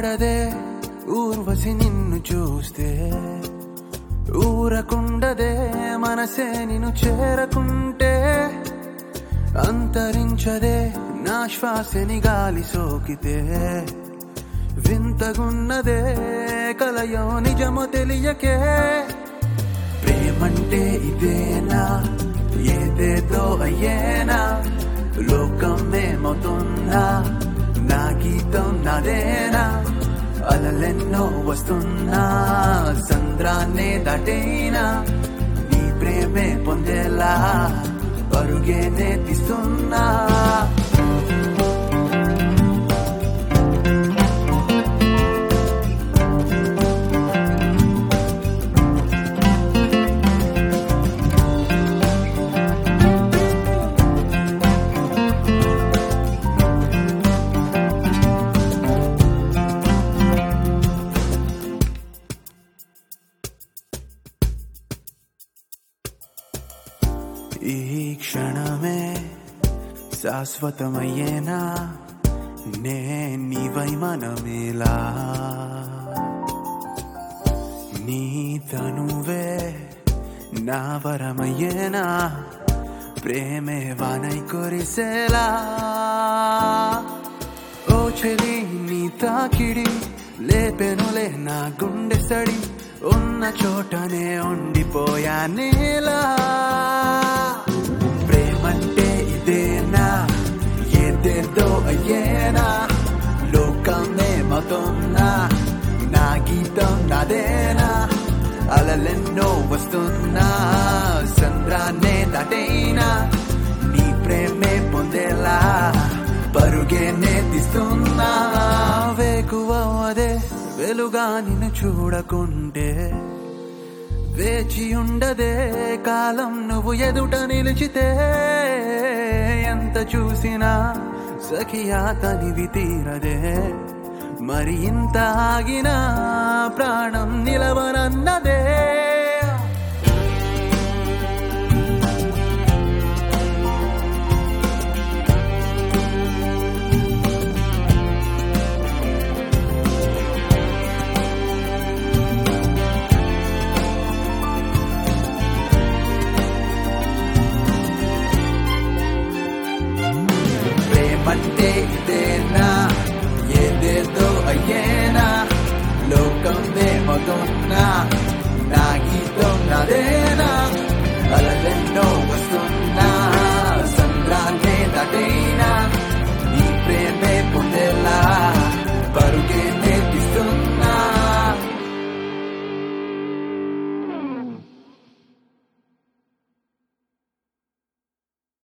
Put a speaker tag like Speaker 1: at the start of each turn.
Speaker 1: పడదే ఊర్వశి నిన్ను చూస్తే ఊరకుండదే మనసే నిన్ను చేరకుంటే అంతరించదే నా శ్వాసని గాలి సోకితే వింతగున్నదే కలయో నిజమో తెలియకే ప్రేమంటే ఇదేనా ఏదేదో అయ్యేనా లోకమేమవుతున్నా నా గీతం నాదేనా అలలెన్నో వస్తున్నా సంద్రాన్నే దాటైనా నీ ప్రేమే పొందేలా పరుగేనే తీస్తున్నా ఈ క్షణమే శాశ్వతమయ్యేనా నే నీవై మనమేలా నీ తనువే నా వరమయ్యేనా ప్రేమే వానై కురిసేలా ఓ చెలి నీ తాకిడి లేపెనులే నా గుండె సడి ఉన్న చోటనే ఉండిపోయా నేలా ప్రేమంటే ఇదేనా ఏదేదో అయ్యేనా లోకమే మతోన్నా నా గీతం నాదేనా అలలెన్నో వస్తున్నా సంద్రాన్నే దాటైనా నీ ప్రేమే పొందేలా పరుగేనే తీస్తున్నా వేకువదే వెలుగా నిన్ను చూడకుంటే వేచి ఉండదే కాలం నువ్వు ఎదుట నిలిచితే ఎంత చూసినా సఖియా తనివి తీరదే మరి ఇంత ఆగినా ప్రాణం నిలవనన్నదే ప్రేమంటే ఇదేనా ఏదేదో అయ్యేనా లోకం మగున్నా